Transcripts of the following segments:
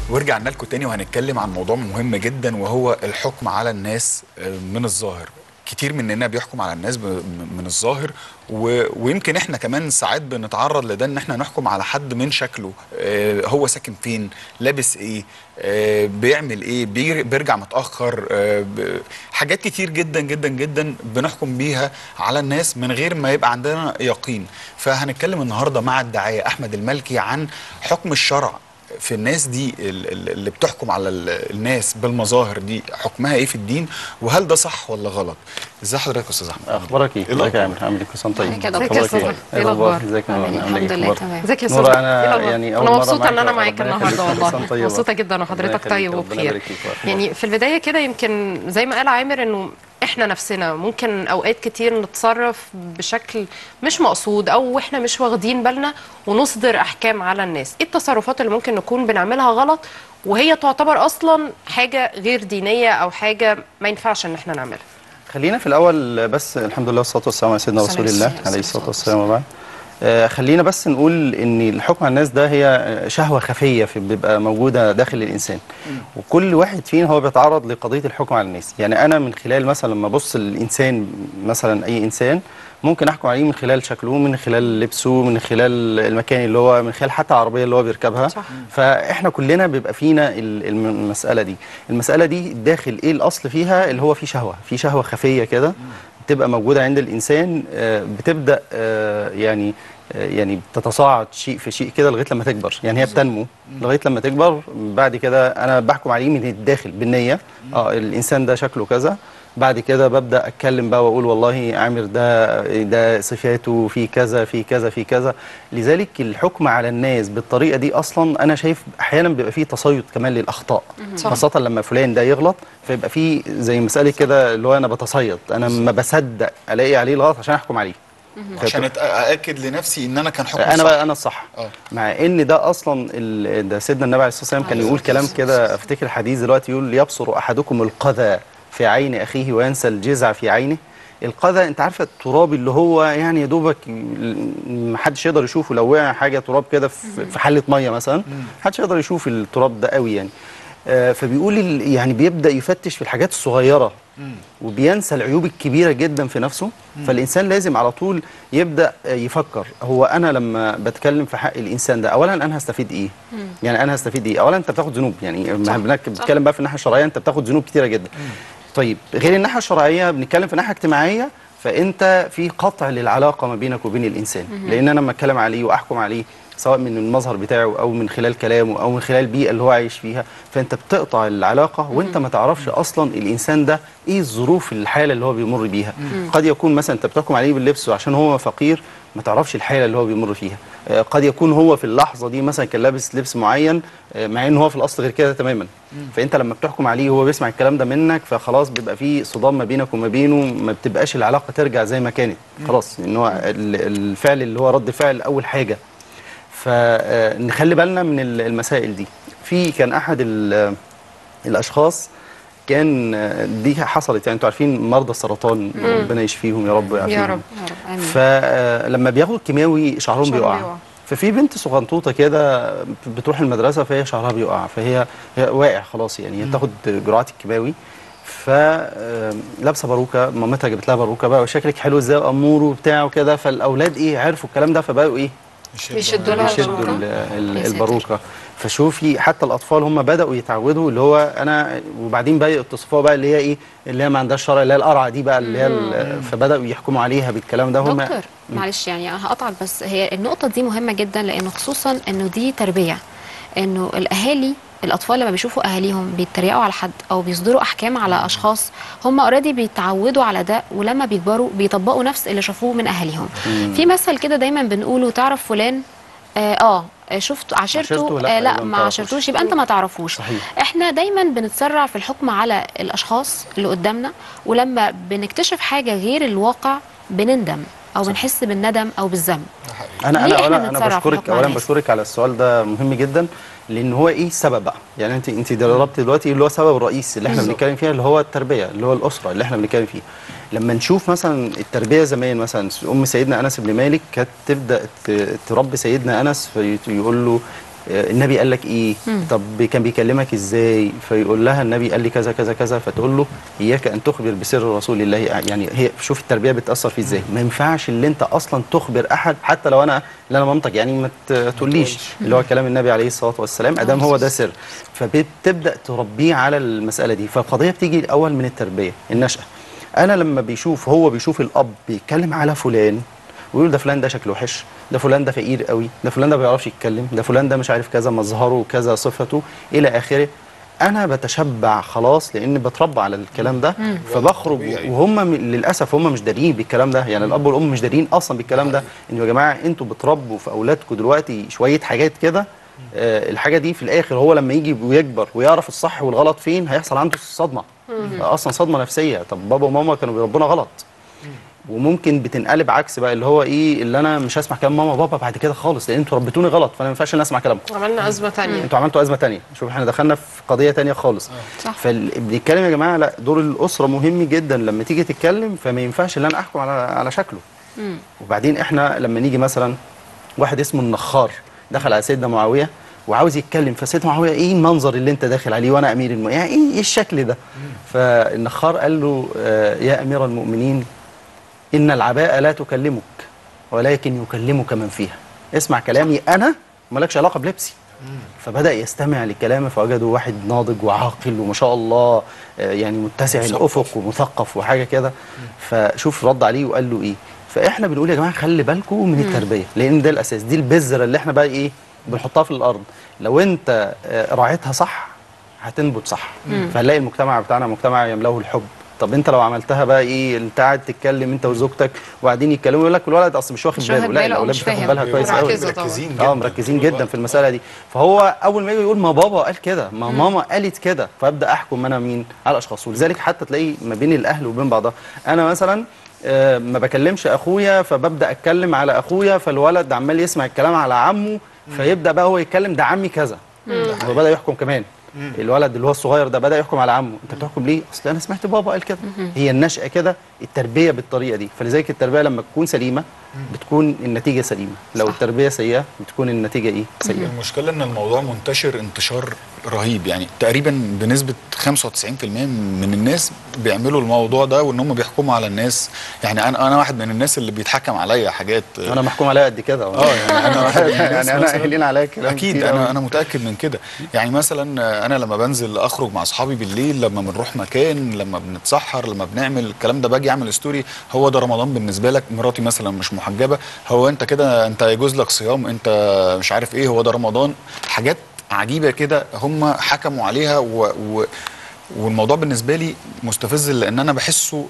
ورجعنا لكم تاني وهنتكلم عن موضوع مهم جدا وهو الحكم على الناس من الظاهر كتير مننا بيحكم على الناس ب- من الظاهر و... ويمكن احنا كمان ساعات بنتعرض لده ان احنا نحكم على حد من شكله آه هو ساكن فين لابس ايه آه بيعمل ايه بير- بيرجع متاخر آه ب... حاجات كتير جدا جدا جدا بنحكم بيها على الناس من غير ما يبقى عندنا يقين فهنتكلم النهارده مع الداعيه احمد المالكي عن حكم الشرع في الناس دي ال- ال- اللي بتحكم على ال- الناس بالمظاهر دي حكمها ايه في الدين وهل ده صح ولا غلط ازي حضرتك يا استاذ احمد اخبارك ايه؟ إيه ازيك يا الأخبار؟ عامر عامل ايه كل سنه طيب ازيك يا دكتور؟ أخبارك ازيك يا ايه أستاذ؟ إيه الأخبار؟ ازيك يا نور؟ عامل إيه؟ عامل ايه الحمد لله أخبارك؟ تمام. ازيك يا نورة استاذ انا إيه الأخبار؟ يعني اول انا مرة مبسوطه ان معاك انا معاك ربنا النهارده يخليك. كل سنة والله طيبة. مبسوطه جدا ان حضرتك يخليك، طيب ربنا وبخير يبارك فيك ويحفظك. يعني في البدايه كده يمكن زي ما قال عامر انه احنا نفسنا ممكن اوقات كتير نتصرف بشكل مش مقصود او احنا مش واخدين بالنا ونصدر احكام على الناس ايه التصرفات اللي ممكن نكون بنعملها غلط وهي تعتبر اصلا حاجه غير دينيه او حاجه ما ينفعش ان احنا نعملها خلينا في الاول بس الحمد لله والصلاه والسلام على سيدنا الصلاة رسول الله والسلام. عليه الصلاه والسلام وبعد آه، خلينا بس نقول ان الحكم على الناس ده هي شهوه خفيه في بيبقى موجوده داخل الانسان وكل واحد فينا هو بيتعرض لقضيه الحكم على الناس يعني انا من خلال مثلا لما ابص الانسان مثلا اي انسان ممكن احكم عليه من خلال شكله من خلال لبسه من خلال المكان اللي هو من خلال حتى العربيه اللي هو بيركبها صح. فاحنا كلنا بيبقى فينا ال- الم- المساله دي المساله دي داخل ايه الاصل فيها اللي هو في شهوه في شهوه خفيه كده بتبقى موجوده عند الانسان آه، بتبدا آه، يعني آه، يعني بتتصاعد شيء في شيء كده لغايه لما تكبر يعني هي بتنمو لغايه لما تكبر بعد كده انا بحكم عليه من الداخل بالنيه اه الانسان ده شكله كذا بعد كده ببدا اتكلم بقى واقول والله عامر ده ده صفاته في كذا في كذا في كذا لذلك الحكم على الناس بالطريقه دي اصلا انا شايف احيانا بيبقى فيه تصيد كمان للاخطاء صح. خاصه لما فلان ده يغلط فيبقى فيه زي مساله كده اللي هو انا بتصيد انا ما بصدق الاقي عليه الغلط عشان احكم عليه عشان أت- ااكد لنفسي ان انا كان حكم انا صح. بقى انا الصح اه مع ان ده اصلا ال- ده سيدنا النبي عليه الصلاه والسلام كان عليه يقول الصلاة كلام والسلام. كده افتكر حديث دلوقتي يقول يبصر احدكم القذى في عين اخيه وينسى الجزع في عينه القذى انت عارفه التراب اللي هو يعني يا دوبك ما حدش يقدر يشوفه لو وقع حاجه تراب كده في في حله ميه مثلا محدش يقدر يشوف التراب ده قوي يعني آه، فبيقول ال- يعني بيبدا يفتش في الحاجات الصغيره وبينسى العيوب الكبيره جدا في نفسه فالانسان لازم على طول يبدا آه، يفكر هو انا لما بتكلم في حق الانسان ده اولا انا هستفيد ايه يعني انا هستفيد ايه اولا انت بتاخد ذنوب يعني ما بنك- بنتكلم بقى في الناحيه الشرعيه انت بتاخد ذنوب كتيره جدا طيب غير الناحيه الشرعيه بنتكلم في الناحيه الاجتماعيه فانت في قطع للعلاقه ما بينك وبين الانسان لان انا لما اتكلم عليه واحكم عليه سواء من المظهر بتاعه او من خلال كلامه او من خلال البيئه اللي هو عايش فيها فانت بتقطع العلاقه وانت ما تعرفش اصلا الانسان ده ايه الظروف الحاله اللي هو بيمر بيها قد يكون مثلا انت بتحكم عليه باللبس وعشان هو فقير ما تعرفش الحاله اللي هو بيمر فيها آه، قد يكون هو في اللحظه دي مثلا كان لابس لبس معين آه، مع ان هو في الاصل غير كده تماما فانت لما بتحكم عليه وهو بيسمع الكلام ده منك فخلاص بيبقى في صدام ما بينك وما بينه ما بتبقاش العلاقه ترجع زي ما كانت خلاص ان هو ال- الفعل اللي هو رد فعل اول حاجه فنخلي بالنا من ال- المسائل دي في كان احد ال- الاشخاص كان آه، دي حصلت يعني انتوا عارفين مرضى السرطان ربنا يشفيهم يا رب ويعافيهم يا رب يا رب امين فلما بياخدوا الكيماوي شعرهم شعرهم بيقع بيقع. ففي بنت صغنطوطه كده بتروح المدرسه فهي شعرها بيقع فهي هي واقع خلاص يعني هي بتاخد جرعات الكيماوي فلابسه باروكه مامتها جابت لها باروكه بقى وشكلك حلو ازاي وامور وبتاع وكده فالاولاد ايه عرفوا الكلام ده فبقوا ايه بيشدوا لها يشدوا الباروكة. ال- ال- يا ساتر. الباروكه فشوفي حتى الاطفال هم بداوا يتعودوا اللي هو انا وبعدين بقى يتصفوها بقى اللي هي ايه اللي هي ما عندهاش شرع اللي هي القرعه دي بقى اللي هي ال- فبداوا يحكموا عليها بالكلام ده هم دكتور معلش يعني انا هقطعك بس هي النقطه دي مهمه جدا لانه خصوصا انه دي تربيه انه الاهالي الاطفال لما بيشوفوا اهاليهم بيتريقوا على حد او بيصدروا احكام على اشخاص هم اوريدي بيتعودوا على ده ولما بيكبروا بيطبقوا نفس اللي شافوه من اهاليهم في مثل كده دايما بنقوله تعرف فلان اه, آه شفت عاشرته عاشرته؟ لا، آه لا يبقى ما ما تعرفوش. عاشرتوش يبقى انت ما تعرفوش صحيح. احنا دايما بنتسرع في الحكم على الاشخاص اللي قدامنا ولما بنكتشف حاجه غير الواقع بنندم او بنحس بالندم او بالذنب انا ليه انا إحنا اولا انا بنتسرع في بشكرك الحكم اولا على الناس؟ بشكرك على السؤال ده مهم جدا لان هو ايه السبب بقى يعني انت انت ضربت دلوقتي اللي هو السبب الرئيسي اللي احنا بنتكلم فيها اللي هو التربيه اللي هو الاسره اللي احنا بنتكلم فيه لما نشوف مثلا التربيه زمان مثلا ام سيدنا انس بن مالك كانت تبدا ت- تربي سيدنا انس فيقول له آه، النبي قال لك ايه طب كان بيكلمك ازاي فيقول لها النبي قال لي كذا كذا كذا فتقول له اياك ان تخبر بسر رسول الله يعني هي شوف التربيه بتاثر فيه ازاي ما ينفعش اللي انت اصلا تخبر احد حتى لو انا اللي انا مامتك يعني ما ت- تقوليش اللي هو كلام النبي عليه الصلاه والسلام ادام هو ده سر فبتبدا تربيه على المساله دي فالقضيه بتيجي الاول من التربيه النشاه انا لما بيشوف هو بيشوف الاب بيتكلم على فلان ويقول ده فلان ده شكله وحش ده فلان ده فقير قوي ده فلان ده ما بيعرفش يتكلم ده فلان ده مش عارف كذا مظهره كذا صفته الى اخره انا بتشبع خلاص لان بتربى على الكلام ده فبخرج طبيعي. وهم م- للاسف هم مش دارين بالكلام ده يعني الاب والام مش دارين اصلا بالكلام ده ان يا جماعه انتوا بتربوا في اولادكم دلوقتي شويه حاجات كده آه الحاجه دي في الاخر هو لما يجي ويكبر ويعرف الصح والغلط فين هيحصل عنده صدمه اصلا صدمه نفسيه طب بابا وماما كانوا بيربونا غلط وممكن بتنقلب عكس بقى اللي هو ايه اللي انا مش هسمع كلام ماما وبابا بعد كده خالص لان انتوا ربيتوني غلط فانا ما ينفعش ان أنا اسمع كلامكم عملنا ازمه تانية انتوا عملتوا ازمه تانية شوف احنا دخلنا في قضيه تانية خالص صح. فبنتكلم يا جماعه لا دور الاسره مهم جدا لما تيجي تتكلم فما ينفعش ان انا احكم على على شكله وبعدين احنا لما نيجي مثلا واحد اسمه النخار دخل على سيدنا معاويه وعاوز يتكلم فسيدنا معاويه ايه المنظر اللي انت داخل عليه وانا امير المؤمنين يعني ايه إيه الشكل ده فالنخار قال له آه يا امير المؤمنين ان العباءه لا تكلمك ولكن يكلمك من فيها اسمع كلامي انا مالكش علاقه بلبسي فبدا يستمع لكلامه فوجده واحد ناضج وعاقل وما شاء الله آه، يعني متسع الافق ومثقف وحاجه كده فشوف رد عليه وقال له ايه فاحنا بنقول يا جماعه خلي بالكم من التربيه لان ده الاساس دي البذره اللي احنا بقى ايه بنحطها في الارض لو انت آه، راعيتها صح هتنبت صح فهنلاقي المجتمع بتاعنا مجتمع يملاه الحب طب انت لو عملتها بقى ايه انت قاعد تتكلم انت وزوجتك وقاعدين يتكلموا يقول لك الولد اصل مش واخد مش واخد باله لا باله أو الاولاد مش بتاخد فاهم. بالها كويس قوي مركزة طبعاً. مركزين اه مركزين جدا في المساله دي فهو اول ما يجي يقول ما بابا قال كده ما ماما قالت كده فابدا احكم انا مين على الاشخاص ولذلك حتى تلاقي ما بين الاهل وبين بعضها انا مثلا آه، ما بكلمش اخويا فببدا اتكلم على اخويا فالولد عمال يسمع الكلام على عمه فيبدا بقى هو يتكلم ده عمي كذا هو بدا يحكم كمان الولد اللي هو الصغير ده بدا يحكم على عمه انت بتحكم ليه اصل انا سمعت بابا قال كده هي النشأة كده التربيه بالطريقه دي فلذلك التربيه لما تكون سليمه بتكون النتيجه سليمه لو صح. التربيه سيئه بتكون النتيجه ايه سيئه المشكله ان الموضوع منتشر انتشار رهيب يعني تقريبا بنسبه 95% من الناس بيعملوا الموضوع ده وان هم بيحكموا على الناس يعني انا انا واحد من الناس اللي بيتحكم عليا حاجات انا محكوم عليا قد كده اه يعني انا واحد من الناس يعني انا مثلاً- اهلين عليا كلام اكيد كتير انا أوي. انا متاكد من كده يعني مثلا انا لما بنزل اخرج مع اصحابي بالليل لما بنروح مكان لما بنتسحر لما بنعمل الكلام ده باجي اعمل ستوري هو ده رمضان بالنسبه لك مراتي مثلا مش محجبه هو انت كده انت يجوز لك صيام انت مش عارف ايه هو ده رمضان حاجات عجيبه كده هم حكموا عليها و و والموضوع بالنسبه لي مستفز لان انا بحسه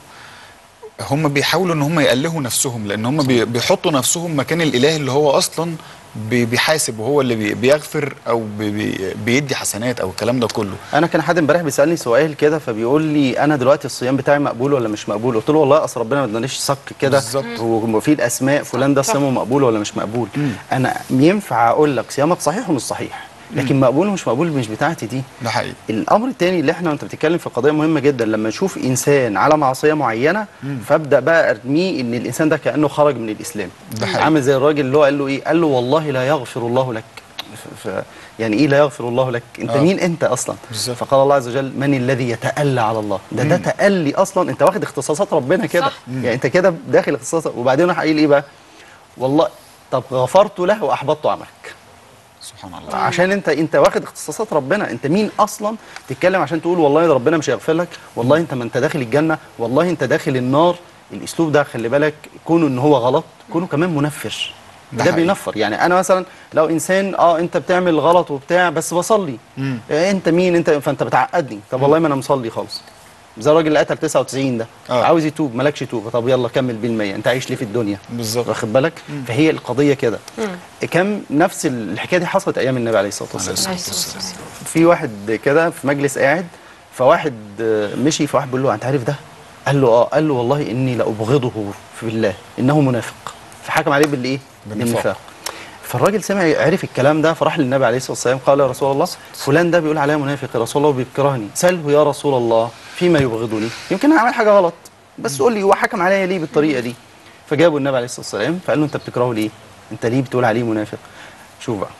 هم بيحاولوا ان هم يألهوا نفسهم لان هم بي- بيحطوا نفسهم مكان الاله اللي هو اصلا بي- بيحاسب وهو اللي بي- بيغفر او بي- بي- بيدي حسنات او الكلام ده كله انا كان حد امبارح بيسالني سؤال كده فبيقول لي انا دلوقتي الصيام بتاعي مقبول ولا مش مقبول قلت له والله اصل ربنا ما ادانيش صك كده بالظبط. وفي الاسماء فلان ده صح. صيامه مقبول ولا مش مقبول انا ينفع اقول لك صيامك صحيح ومش صحيح لكن مقبول ومش مقبول مش بتاعتي دي ده حقيقي الامر الثاني اللي احنا وانت بتتكلم في قضيه مهمه جدا لما نشوف انسان على معصيه معينه فابدا بقى ارميه ان الانسان ده كانه خرج من الاسلام ده حقيقي. عامل زي الراجل اللي هو قال له ايه قال له والله لا يغفر الله لك ف... ف... يعني ايه لا يغفر الله لك انت آه. مين انت اصلا بالظبط. فقال الله عز وجل من الذي يتألى على الله ده ده تألي اصلا انت واخد اختصاصات ربنا كده صح. يعني انت كده داخل اختصاصات وبعدين راح قايل ايه بقى والله طب غفرت له واحبطت عملك سبحان الله عشان انت انت واخد اختصاصات ربنا انت مين اصلا تتكلم عشان تقول والله ده ربنا مش هيغفر لك والله انت ما انت داخل الجنه والله انت داخل النار الاسلوب ده خلي بالك كونه ان هو غلط كونه كمان منفر ده ده حقيقي. بينفر يعني انا مثلا لو انسان اه انت بتعمل غلط وبتاع بس بصلي مم. اه انت مين انت فانت بتعقدني طب والله ما انا مصلي خالص زي الراجل اللي قتل 99 ده آه. عاوز يتوب مالكش توبه طب يلا كمل بالمية انت عايش ليه في الدنيا بالظبط واخد بالك فهي القضيه كده كم نفس الحكايه دي حصلت ايام النبي عليه الصلاه والسلام عليه عليه الصلاة الصلاة والسلام. في واحد كده في مجلس قاعد فواحد آه، مشي فواحد بيقول له انت عارف ده قال له اه قال له والله اني لابغضه في الله انه منافق فحكم عليه بالايه بالنفاق. بالنفاق فالراجل سمع عرف الكلام ده فراح للنبي عليه الصلاه والسلام قال يا رسول الله فلان ده بيقول عليا منافق يا رسول الله وبيكرهني ساله يا رسول الله فيما يبغضني يمكن انا عمل حاجه غلط بس قول لي هو حكم عليا ليه بالطريقه دي فجابوا النبي عليه الصلاه والسلام فقال له انت بتكرهه ليه انت ليه بتقول عليه منافق شوف بقى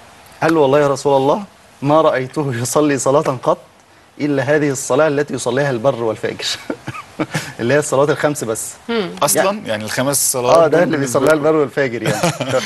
قال له والله يا رسول الله ما رايته يصلي صلاه قط الا هذه الصلاه التي يصليها البر والفاجر اللي هي الصلوات الخمس بس اصلا يعني الخمس صلوات اه ده دول اللي بالنسبة بيصليها له- البر والفاجر يعني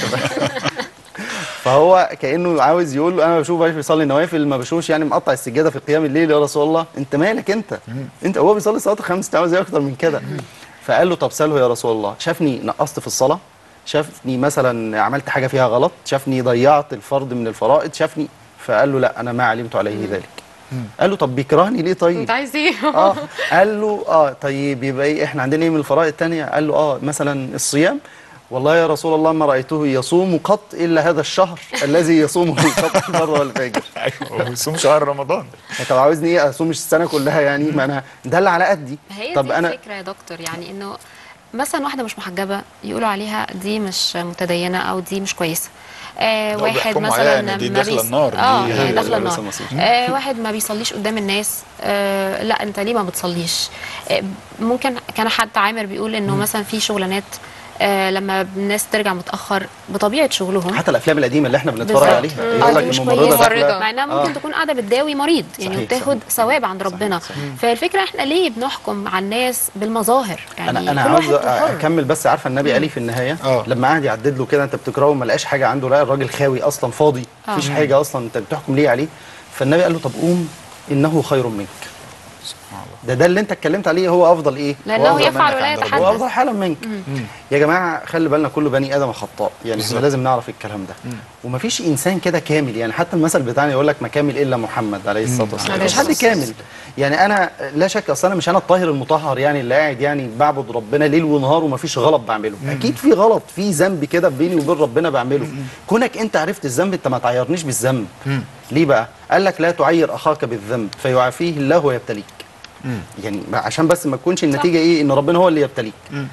فهو كانه عاوز يقول له انا بشوف عايش بيصلي نوافل ما بشوفش يعني مقطع السجاده في قيام الليل يا رسول الله انت مالك انت انت هو بيصلي صلاه الخمس انت عاوز ايه اكتر من كده فقال له طب ساله يا رسول الله شافني نقصت في الصلاه شافني مثلا عملت حاجه فيها غلط شافني ضيعت الفرض من الفرائض شافني فقال له لا انا ما علمت عليه ذلك قال له طب بيكرهني ليه طيب انت عايز ايه اه قال له اه طيب يبقى ايه احنا عندنا ايه من الفرائض التانية قال له اه مثلا الصيام والله يا رسول الله ما رايته يصوم قط الا هذا الشهر الذي يصومه قط البر والفجر ايوه هو بيصوم شهر رمضان طب عاوزني ايه اصوم السنه كلها يعني ما انا ده اللي على قدي هي طب دي انا الفكره يا دكتور يعني انه مثلا واحده مش محجبه يقولوا عليها دي مش متدينه او دي مش كويسه آه لا، واحد بيحكموا مثلا عليها إن دي ما داخلة بيص- النار، دي اه هي يعني داخله اللي النار لسه آه واحد ما بيصليش قدام الناس آه لا انت ليه ما بتصليش آه ممكن كان حد عامر بيقول انه مثلا في شغلانات آه لما الناس ترجع متاخر بطبيعه شغلهم حتى الافلام القديمه اللي احنا بنتفرج بالظبط. عليها مم. يقول آه، لك مش الممرضه كويسة. داخله ممرضة. مع انها ممكن آه. تكون قاعده بتداوي مريض يعني صحيح، وبتاخد صحيح. ثواب عند ربنا فالفكره احنا ليه بنحكم على الناس بالمظاهر يعني انا انا كل عاوز واحد حر. اكمل بس عارفه النبي قال إيه في النهايه آه. لما قعد يعدد له كده انت بتكرهه ما لقاش حاجه عنده لا الراجل خاوي اصلا فاضي آه. مفيش حاجه اصلا انت بتحكم ليه عليه فالنبي قال له طب قوم انه خير منك سبحان الله ده ده اللي انت اتكلمت عليه هو افضل ايه لانه هو أفضل يفعل منك ولا عند ربنا. هو يتحدث افضل حالا منك يا جماعه خلي بالنا كل بني ادم خطاء يعني احنا بالظبط. لازم نعرف الكلام ده ومفيش انسان كده كامل يعني حتى المثل بتاعنا يقول لك ما كامل الا محمد عليه الصلاه والسلام عليه مفيش حد الصلاة كامل يعني انا لا شك اصل انا مش انا الطاهر المطهر يعني اللي قاعد يعني بعبد ربنا ليل ونهار ومفيش غلط بعمله اكيد في غلط في ذنب كده بيني وبين ربنا بعمله كونك انت عرفت الذنب انت ما تعيرنيش بالذنب ليه بقى قال لك لا تعير اخاك بالذنب فيعافيه الله ويبتليك يعني عشان بس ما تكونش النتيجه ايه ان ربنا هو اللي يبتليك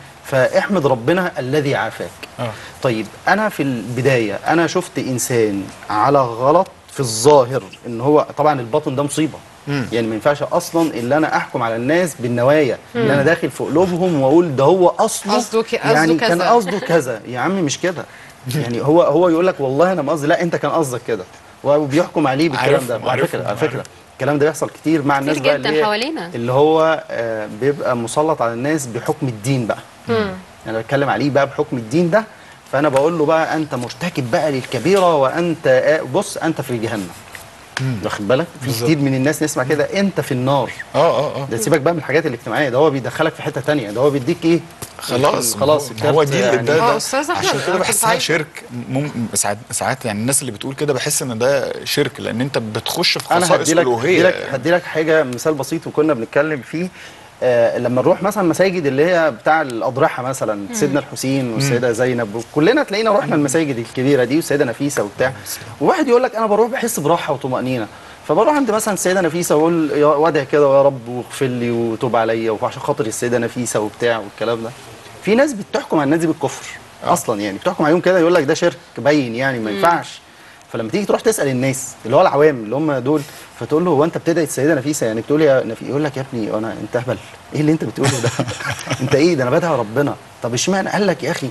فاحمد ربنا الذي عافاك آه. طيب انا في البدايه انا شفت انسان على غلط في الظاهر ان هو طبعا الباطن ده مصيبه يعني ما ينفعش اصلا ان انا احكم على الناس بالنوايا ان انا داخل في قلوبهم واقول ده هو اصله قصده ك- قصده يعني كان كذا. قصده كذا يا عم مش كده يعني هو هو يقول لك والله انا ما قصدي لا انت كان قصدك كده وبيحكم عليه بالكلام ده عارفهم، على فكره عارفهم، على فكره الكلام ده بيحصل كتير مع الناس بقى جداً اللي هي- حوالينا. اللي هو آه، بيبقى مسلط على الناس بحكم الدين بقى انا بتكلم عليه بقى بحكم الدين ده فانا بقول له بقى انت مرتكب بقى للكبيره وانت آه، بص انت في جهنم واخد بالك في بالظبط. كتير من الناس نسمع كده انت في النار اه اه اه ده سيبك بقى من الحاجات الاجتماعيه ده هو بيدخلك في حته تانية ده هو بيديك ايه خلاص خلاص هو الكارت دي اللي يعني ده, آه، ده أستاذ أحمد، عشان أنا كده كنت بحسها عايزة- شرك مم ساعات ساعات يعني الناس اللي بتقول كده بحس ان ده شرك لان انت بتخش في انا خصائص هدي لك هدي الوهيه لك هدي لك حاجه مثال بسيط وكنا بنتكلم فيه آه لما نروح مثلا مساجد اللي هي بتاع الاضرحه مثلا سيدنا الحسين والسيده زينب كلنا تلاقينا رحنا المساجد الكبيره دي والسيده نفيسه وبتاع وواحد يقول لك انا بروح بحس براحه وطمانينه فبروح عند مثلا السيده نفيسه واقول يا وادعي كده ويا رب واغفر لي وتوب عليا وعشان خاطر السيده نفيسه وبتاع والكلام ده في ناس بتحكم على الناس دي بالكفر اصلا يعني بتحكم عليهم كده يقول لك ده شرك باين يعني ما ينفعش فلما تيجي تروح تسال الناس اللي هو العوام اللي هم دول فتقول له هو انت بتدعي السيده نفيسه يعني بتقول يا نفي يقول لك يا ابني انا انت اهبل ايه اللي انت بتقوله ده انت ايه ده انا بدعي ربنا طب اشمعنى قال لك يا اخي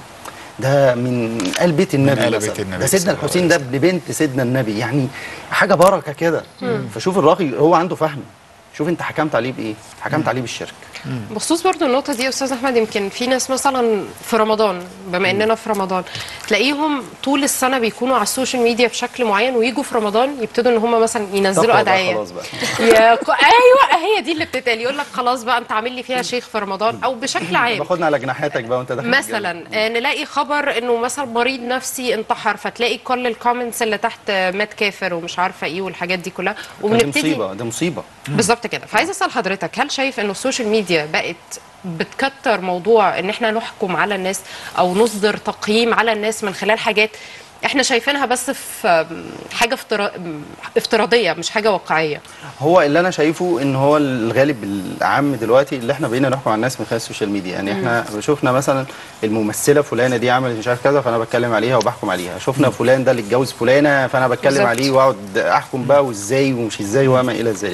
ده من آل بيت النبي آل مثلا. بيت النبي ده صلى سيدنا الله الحسين عليه ده ابن بنت سيدنا النبي يعني حاجه بركه كده فشوف الراجل هو عنده فهم شوف انت حكمت عليه بايه حكمت عليه بالشرك بخصوص برضو النقطة دي يا أستاذ أحمد يمكن في ناس مثلا في رمضان بما إننا في رمضان تلاقيهم طول السنة بيكونوا على السوشيال ميديا بشكل معين ويجوا في رمضان يبتدوا إن هم مثلا ينزلوا تقوى بقى أدعية خلاص بقى يا ق... أيوه هي دي اللي بتتقال يقول لك خلاص بقى أنت عامل لي فيها شيخ في رمضان أو بشكل عام باخدنا على جناحاتك بقى وانت داخل الجنة. مثلا آه، نلاقي خبر انه مثلا مريض نفسي انتحر فتلاقي كل الكومنتس اللي تحت آه، مات كافر ومش عارفه ايه والحاجات دي كلها دي وبنبتدي مصيبه دي مصيبه بالظبط كده فعايزه اسال حضرتك هل شايف انه السوشيال ميديا بقت بتكتر موضوع ان احنا نحكم على الناس او نصدر تقييم على الناس من خلال حاجات احنا شايفينها بس في آم، حاجه افترا... افتراضيه مش حاجه واقعيه هو اللي انا شايفه ان هو الغالب العام دلوقتي اللي احنا بقينا نحكم على الناس من خلال السوشيال ميديا يعني احنا شفنا مثلا الممثله فلانه دي عملت مش عارف كذا فانا بتكلم عليها وبحكم عليها شفنا فلان ده اللي اتجوز فلانه فانا بتكلم بالظبط. عليه واقعد احكم بقى وازاي ومش ازاي وما الى ذلك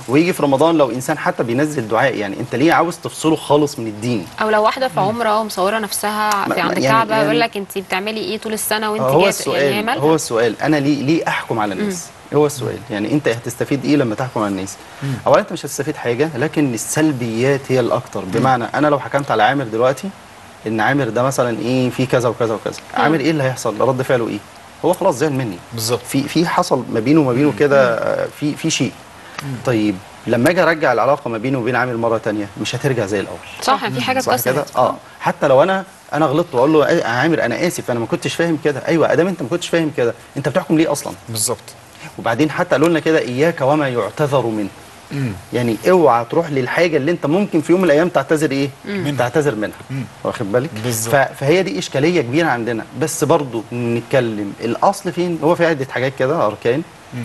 ويجي في رمضان لو انسان حتى بينزل دعاء يعني انت ليه عاوز تفصله خالص من الدين او لو واحده في عمره ومصوره نفسها ما- في عند يعني- الكعبه يعني- يقول لك انت بتعملي ايه طول السنه وانت هو جات السؤال يعني هي مالها؟ هو السؤال انا ليه ليه احكم على الناس هو السؤال يعني انت هتستفيد ايه لما تحكم على الناس اولا انت مش هتستفيد حاجه لكن السلبيات هي الاكتر بمعنى انا لو حكمت على عامر دلوقتي ان عامر ده مثلا ايه في كذا وكذا وكذا عامر ايه اللي هيحصل رد فعله ايه هو خلاص زعل مني بالظبط في في حصل ما بينه وما بينه كده آه، في في شيء طيب لما اجي ارجع العلاقه ما بينه وبين عامر مره تانية مش هترجع زي الاول صح في حاجه صح كده اتكسرت اه حتى لو انا انا غلطت واقول له يا عامر انا اسف انا ما كنتش فاهم كده ايوه ادام انت ما كنتش فاهم كده انت بتحكم ليه اصلا بالظبط وبعدين حتى قالوا لنا كده اياك وما يعتذر منه يعني اوعى تروح للحاجه اللي انت ممكن في يوم من الايام تعتذر ايه تعتذر منها واخد بالك بالظبط. ف- فهي دي اشكاليه كبيره عندنا بس برضو نتكلم الاصل فين هو في عده حاجات كده اركان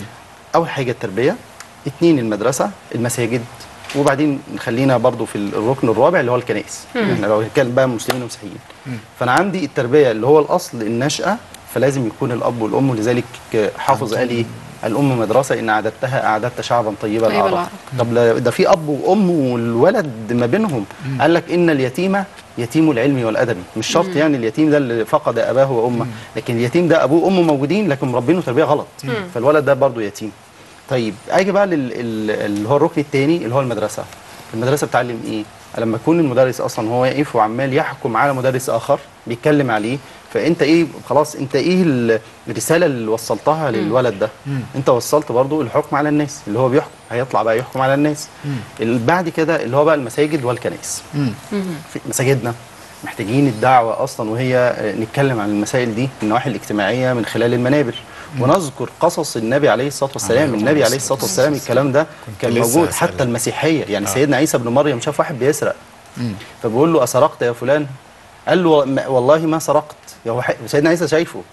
اول حاجه التربيه اتنين المدرسه المساجد وبعدين خلينا برضو في الركن الرابع اللي هو الكنائس احنا لو هنتكلم بقى مسلمين ومسيحيين فانا عندي التربيه اللي هو الاصل النشاه فلازم يكون الاب والام ولذلك حافظ قال ايه الام مدرسه ان اعددتها اعددت شعبا طيبا طيب العرب العرب. طب لا- ده في اب وام والولد ما بينهم قال لك ان اليتيم يتيم العلم والادب مش شرط يعني اليتيم ده اللي فقد اباه وامه لكن اليتيم ده ابوه وامه موجودين لكن مربينه تربيه غلط فالولد ده برضه يتيم طيب اجي بقى لل- ال- اللي هو الركن الثاني اللي هو المدرسه المدرسه بتعلم ايه لما يكون المدرس اصلا هو واقف وعمال يحكم على مدرس اخر بيتكلم عليه فانت ايه خلاص انت ايه ال- الرساله اللي وصلتها للولد ده انت وصلت برضو الحكم على الناس اللي هو بيحكم هيطلع بقى يحكم على الناس اللي بعد كده اللي هو بقى المساجد والكنائس في مساجدنا محتاجين الدعوة أصلا وهي آه، نتكلم عن المسائل دي النواحي الاجتماعية من خلال المنابر ونذكر قصص النبي عليه الصلاة والسلام عليه النبي عليه الصلاة الصلاة والسلام الكلام ده كان لسه موجود هسألك. حتى المسيحية يعني آه. سيدنا عيسى بن مريم شاف واحد بيسرق فبيقول له أسرقت يا فلان قال له "ما- والله ما سرقت يا هو حق- سيدنا عيسى شايفه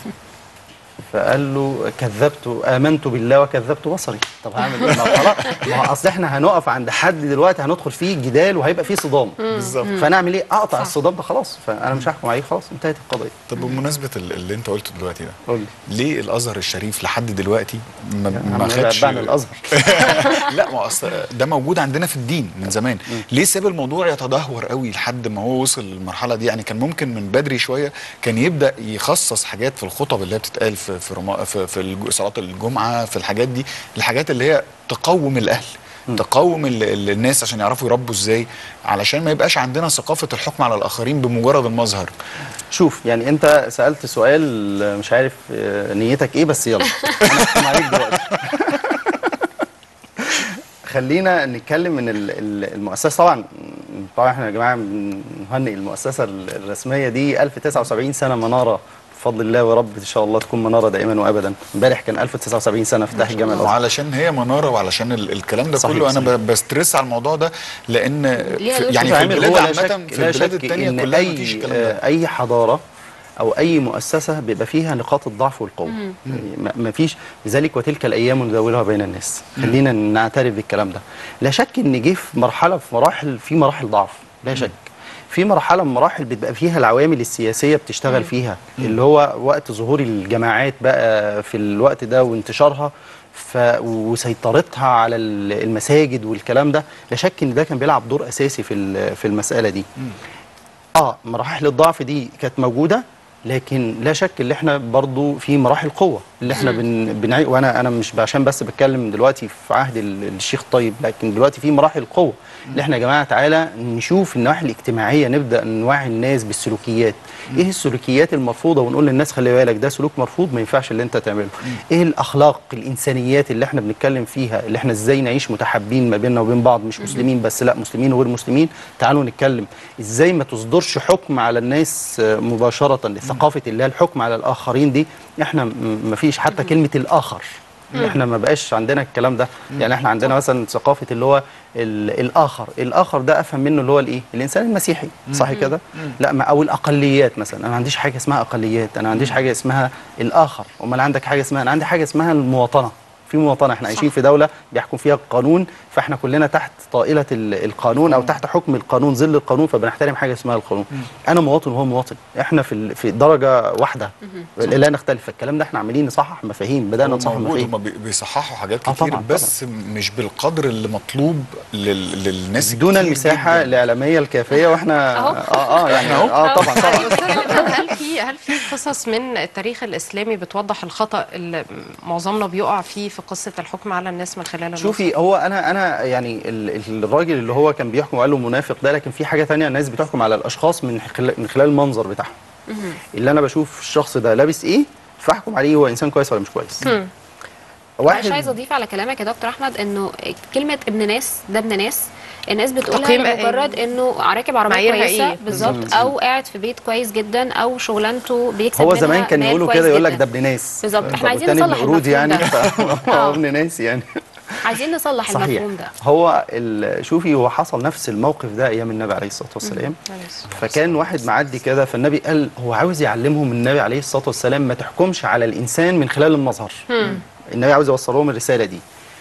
فقال له كذبت امنت بالله وكذبت بصري طب هعمل ايه ما هو خلاص ما هو اصل احنا هنقف عند حد دلوقتي هندخل فيه جدال وهيبقى فيه صدام بالظبط فانا اعمل ايه اقطع الصدام ده خلاص فانا مش هحكم عليه خلاص انتهت القضيه طب بمناسبه ال- اللي انت قلته دلوقتي ده قول لي ليه الازهر الشريف لحد دلوقتي ما, ما عم خدش بعنا الازهر لا ما اصل ده موجود عندنا في الدين من زمان ليه ساب الموضوع يتدهور قوي لحد ما هو وصل للمرحله دي يعني كان ممكن من بدري شويه كان يبدا يخصص حاجات في الخطب اللي هي بتتقال في في, رما في, في الج- صلاه الجمعه في الحاجات دي الحاجات اللي هي تقوم الاهل تقوم ال- ال- الناس عشان يعرفوا يربوا ازاي علشان ما يبقاش عندنا ثقافه الحكم على الاخرين بمجرد المظهر شوف يعني انت سالت سؤال مش عارف آه، نيتك ايه بس يلا انا هحكم عليك دلوقتي خلينا نتكلم من ال- ال- المؤسسه طبعا طبعا احنا يا جماعه بنهنئ المؤسسه الرسميه دي 1079 سنه مناره بفضل الله ورب ان شاء الله تكون مناره دائما وابدا امبارح كان 1079 سنه افتتاح الجامع الازهر وعلشان هي مناره وعلشان ال- الكلام ده صحيح، كله انا صحيح. ب- بسترس على الموضوع ده لان ليها في دور يعني شوف في يا عامر، البلاد هو لا عامه شك- في لا البلاد شك التانية إن كلها أي مفيش الكلام آه، ده اي حضاره او اي مؤسسه بيبقى فيها نقاط الضعف والقوه يعني ما- ما فيش لذلك وتلك الايام نداولها بين الناس خلينا نعترف بالكلام ده لا شك ان جه في مرحله في مراحل في مراحل ضعف لا شك في مرحله من مراحل بتبقى فيها العوامل السياسيه بتشتغل فيها اللي هو وقت ظهور الجماعات بقى في الوقت ده وانتشارها ف وسيطرتها على ال- المساجد والكلام ده لا شك ان ده كان بيلعب دور اساسي في ال- في المساله دي اه مراحل الضعف دي كانت موجوده لكن لا شك اللي احنا برضو في مراحل قوه اللي احنا بن بنعي وانا انا مش عشان بس بتكلم دلوقتي في عهد ال- الشيخ طيب لكن دلوقتي في مراحل قوه اللي احنا يا جماعه تعالى نشوف النواحي الاجتماعيه نبدا نوعي الناس بالسلوكيات ايه السلوكيات المرفوضه ونقول للناس خلي بالك ده سلوك مرفوض ما ينفعش اللي انت تعمله ايه الاخلاق الانسانيات اللي احنا بنتكلم فيها اللي احنا ازاي نعيش متحابين ما بيننا وبين بعض مش مسلمين بس لا مسلمين وغير مسلمين تعالوا نتكلم ازاي ما تصدرش حكم على الناس آه، مباشره ثقافه اللي هي الحكم على الاخرين دي احنا ما فيش حتى كلمه الاخر احنا ما بقاش عندنا الكلام ده يعني احنا عندنا مثلا ثقافه اللي هو ال- الاخر الاخر ده افهم منه اللي هو الايه الانسان المسيحي صح كده لا ما او الاقليات مثلا انا ما عنديش حاجه اسمها اقليات انا ما عنديش حاجه اسمها الاخر امال عندك حاجه اسمها انا عندي حاجه اسمها المواطنه في مواطنه احنا عايشين في دوله بيحكم فيها القانون فاحنا كلنا تحت طائله ال- القانون او تحت حكم القانون ظل القانون فبنحترم حاجه اسمها القانون انا مواطن وهو مواطن احنا في ال- في درجه واحده لا نختلف الكلام ده احنا عاملين نصحح مفاهيم بدانا هو نصحح موجود مفاهيم هم بيصححوا حاجات آه كتير طبعاً، بس مش بالقدر اللي مطلوب لل... للناس دون كتير المساحه جداً. الاعلاميه الكافيه واحنا أهو. اه اه يعني أهو. اه طبعا طبعا يا أستاذ إيمان، هل في هل في قصص من التاريخ الاسلامي بتوضح الخطا اللي معظمنا بيقع فيه في قصه الحكم على الناس من خلال النص؟ شوفي هو انا انا يعني ال- الراجل اللي هو كان بيحكم وقال له منافق ده لكن في حاجه تانية الناس بتحكم على الاشخاص من خلال من خلال المنظر بتاعهم اللي انا بشوف الشخص ده لابس ايه فاحكم عليه هو انسان كويس ولا مش كويس مش عايزه اضيف على كلامك يا دكتور احمد انه كلمه ابن ناس ده ابن ناس الناس بتقولها تقييم لمجرد انه راكب عربيه معاييرها كويسه إيه؟ بالظبط او قاعد في بيت كويس جدا او شغلانته بيكسب هو منها زمان كان مال يقولوا كويس كده يقول لك جداً. ده ابن ناس بالظبط. إحنا طب عايزين والتاني نصلح ابن قرود المفهوم يعني ده. ف- هو آه. ابن ناس يعني عايزين نصلح صحيح المفهوم ده هو ال- شوفي هو حصل نفس الموقف ده ايام النبي عليه الصلاه والسلام فكان واحد معدي كده فالنبي قال هو عاوز يعلمهم النبي عليه الصلاه والسلام ما تحكمش على الانسان من خلال المظهر النبي عاوز يوصل لهم الرساله دي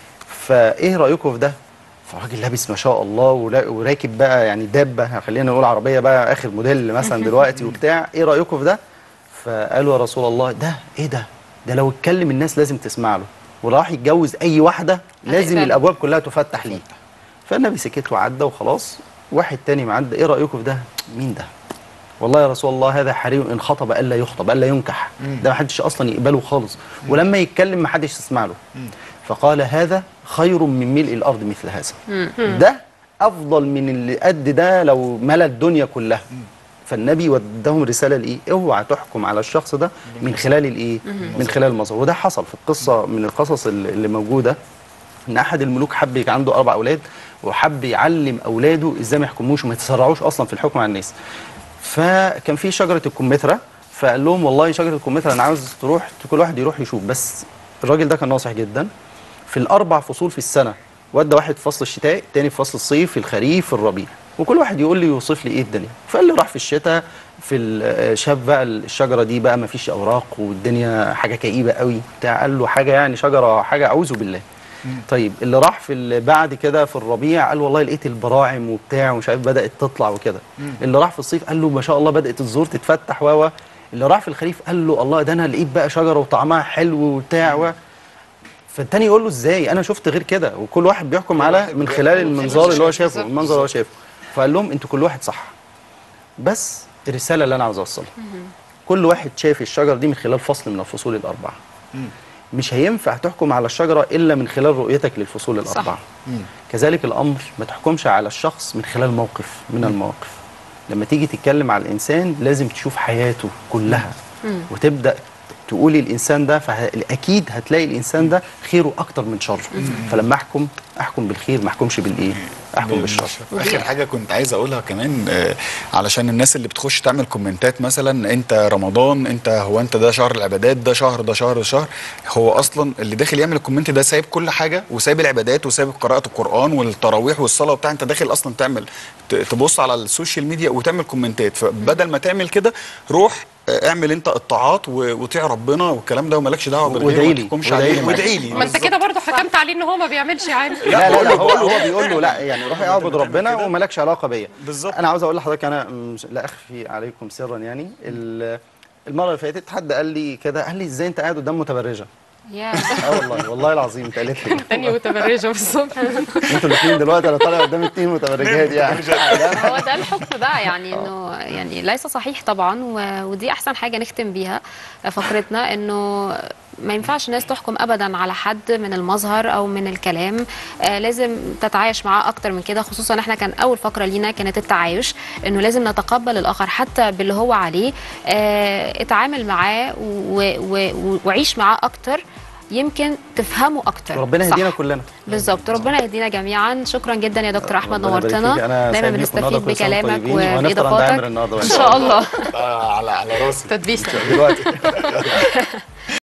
فايه رايكم في ده فالراجل لابس ما شاء الله ولا- وراكب بقى يعني دابه خلينا نقول عربيه بقى اخر موديل مثلا دلوقتي وبتاع ايه رايكم في ده فقالوا يا رسول الله ده ايه ده ده لو اتكلم الناس لازم تسمع له وراح يتجوز اي واحده لازم هتقبل. الابواب كلها تفتح ليه فالنبي سكت وعدى وخلاص واحد تاني معدى ايه رايكم في ده مين ده والله يا رسول الله هذا حري ان خطب الا يخطب الا ينكح ده ما حدش اصلا يقبله خالص ولما يتكلم ما حدش يسمع له فقال هذا خير من ملء الارض مثل هذا ده افضل من اللي قد ده لو ملا الدنيا كلها فالنبي ودهم رساله لايه اوعى تحكم على الشخص ده من خلال الايه من خلال المظهر وده حصل في القصه من القصص اللي اللي موجوده ان احد الملوك حب يبقى عنده اربع اولاد وحب يعلم اولاده ازاي ما يحكموش وما يتسرعوش اصلا في الحكم على الناس فكان في شجره الكمثرى فقال لهم والله شجره الكمثرى انا عاوز تروح كل واحد يروح يشوف بس الراجل ده كان ناصح جدا في الاربع فصول في السنه ودى واحد في فصل الشتاء التاني في فصل الصيف في الخريف في الربيع وكل واحد يقول لي يوصف لي ايه الدنيا فاللي راح في الشتاء في ال- شاف بقى الشجره دي بقى ما فيش اوراق والدنيا حاجه كئيبه قوي بتاع قال له حاجه يعني شجره حاجه اعوذ بالله طيب اللي راح في ال- بعد كده في الربيع قال والله لقيت البراعم وبتاع ومش عارف بدات تطلع وكده اللي راح في الصيف قال له ما شاء الله بدات الزهور تتفتح و اللي راح في الخريف قال له الله ده انا لقيت بقى شجره وطعمها حلو وبتاع و فالتاني يقول له ازاي انا شفت غير كده وكل واحد بيحكم على من خلال المنظار اللي هو شافه المنظر اللي هو شافه فقال لهم انتوا كل واحد صح بس الرساله اللي انا عاوز اوصلها كل واحد شاف الشجره دي من خلال فصل من الفصول الاربعه مش هينفع تحكم على الشجره الا من خلال رؤيتك للفصول الاربعه كذلك الامر ما تحكمش على الشخص من خلال موقف من المواقف لما تيجي تتكلم على الانسان لازم تشوف حياته كلها وتبدا تقولي الانسان ده فاكيد هتلاقي الانسان ده خيره اكتر من شره فلما احكم احكم بالخير ما احكمش بالايه احكم بالشر اخر حاجه كنت عايز اقولها كمان آه، علشان الناس اللي بتخش تعمل كومنتات مثلا انت رمضان انت هو انت ده شهر العبادات ده شهر ده شهر ده شهر هو اصلا اللي داخل يعمل الكومنت ده سايب كل حاجه وسايب العبادات وسايب قراءه القران والتراويح والصلاه وبتاع انت داخل اصلا تعمل ت- تبص على السوشيال ميديا وتعمل كومنتات فبدل ما تعمل كده روح آه، اعمل انت الطاعات و- وطيع ربنا والكلام ده ومالكش دعوه بالغير وادعي وما لي، تحكمش وادعي عليه لي. وادعي لي ما انت كده برضه حكمت عليه ان هو ما بيعملش عام لا لا, لا هو بقول له- هو بيقول له لا يعني روح اعبد ربنا كده. ومالكش علاقه بيا بالظبط. انا عاوز اقول لحضرتك انا مش لا اخفي عليكم سرا يعني ال- المره اللي فاتت حد قال لي كده قال لي ازاي انت قاعد قدام متبرجه يا اه والله والله العظيم اتقالت لي تانية متبرجه بالظبط انتوا الاثنين دلوقتي انا طالع قدام اتنين متبرجات يعني هو ده الحكم بقى يعني انه يعني ليس صحيح طبعا و- ودي احسن حاجه نختم بيها فقرتنا انه ما ينفعش الناس تحكم ابدا على حد من المظهر او من الكلام آه لازم تتعايش معاه اكتر من كده خصوصا احنا كان اول فقره لينا كانت التعايش انه لازم نتقبل الاخر حتى باللي هو عليه آه اتعامل معاه و- و- و- وعيش معاه اكتر يمكن تفهمه اكتر ربنا صح. يهدينا كلنا بالظبط ربنا يهدينا جميعا شكرا جدا يا دكتور احمد ربنا يبارك نورتنا فيك. أنا دايما سعيد بيكم النهاردة، بنستفيد كل سنة وأنتم بكلامك طيبين، وهنفطر عند عامر وباضافاتك النهاردة بقى ان شاء الله على على راسي تدبيسه دلوقتي